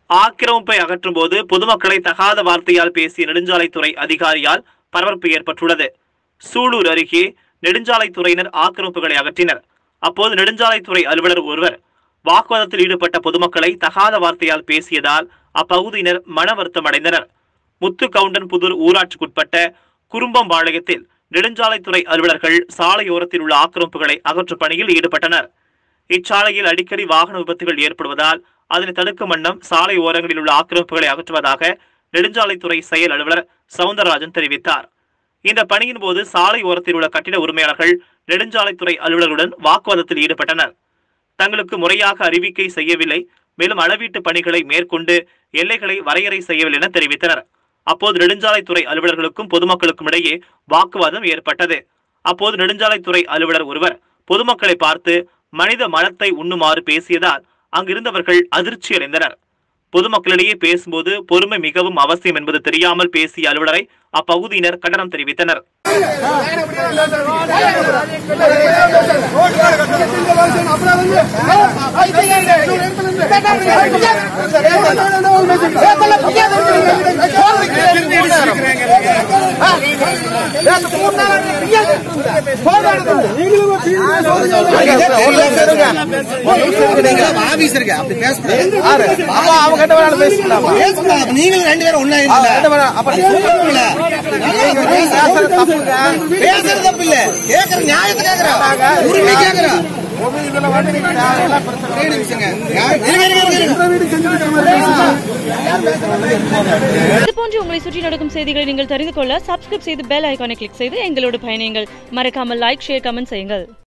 ஆக்கிரமிப்பை அகற்றும் போது பொதுமக்களை தகாத வார்த்தையால் பேசிய நெடுஞ்சாலைத்துறை அதிகாரியால் பரபரப்பு ஏற்பட்டுள்ளது சூலூர் அருகே நெடுஞ்சாலைத்துறையினர் ஆக்கிரமிப்புகளை அகற்றினர் அப்போது நெடுஞ்சாலைத்துறை அலுவலர் ஒருவர் வாக்குவாதத்தில் ஈடுபட்ட பொதுமக்களை தகாத வார்த்தையால் பேசியதால் அப்பகுதியினர் மன வருத்தம் அடைந்தனர் முத்துக்கவுண்டன் புதூர் ஊராட்சிக்குட்பட்ட குறும்பம்பாளையத்தில் நெடுஞ்சாலைத்துறை அலுவலர்கள் சாலையோரத்தில் உள்ள ஆக்கிரமிப்புகளை அகற்றும் பணியில் ஈடுபட்டனர் இச்சாலையில் அடிக்கடி வாகன விபத்துகள் ஏற்படுவதால் அதனை தடுக்கும் வண்ணம் சாலை ஓரங்களில் உள்ள ஆக்கிரமிப்புகளை அகற்றுவதாக நெடுஞ்சாலைத்துறை செயல் அலுவலர் சவுந்தரராஜன் தெரிவித்தார் இந்த பணியின் போது சாலை ஓரத்தில் உள்ள கட்டிட உரிமையாளர்கள் நெடுஞ்சாலைத்துறை அலுவலர்களுடன் வாக்குவாதத்தில் ஈடுபட்டனர் தங்களுக்கு முறையாக அறிவிக்கை செய்யவில்லை மேலும் அளவீட்டு பணிகளை மேற்கொண்டு எல்லைகளை வரையறை செய்யவில்லை என தெரிவித்தனர் அப்போது நெடுஞ்சாலைத்துறை அலுவலர்களுக்கும் பொதுமக்களுக்கும் இடையே வாக்குவாதம் ஏற்பட்டது அப்போது நெடுஞ்சாலைத்துறை அலுவலர் ஒருவர் பொதுமக்களை பார்த்து மனித மலத்தை உண்ணுமாறு பேசியதால் அங்கிருந்தவர்கள் அதிர்ச்சி அடைந்தனர் பொதுமக்களிடையே பேசும்போது பொறுமை மிகவும் அவசியம் என்பது தெரியாமல் பேசிய அலுவலரை அப்பகுதியினர் கண்டனம் தெரிவித்தனர் ஆபீஸ் இருக்கு அப்படி பேசக்கூடாது பேசக்கூடாது நீங்களும் ரெண்டு பேரும் ஒண்ணா பேசுறது தப்பு இல்ல கேக்குற நியாயத்தை கேக்குற உரிமை கேக்குற ஒரே நிமிஷங்க. இருங்க, இருங்க, இருங்க. இது போன்று உங்களை சுற்றி நடக்கும் செய்திகளை நீங்கள் தெரிந்து கொள்ள சப்ஸ்கிரைப் செய்து பெல் ஐகானை கிளிக் செய்து எங்களோடு பயணியுங்கள் மறக்காமல் லைக் ஷேர் கமெண்ட் செய்யுங்கள்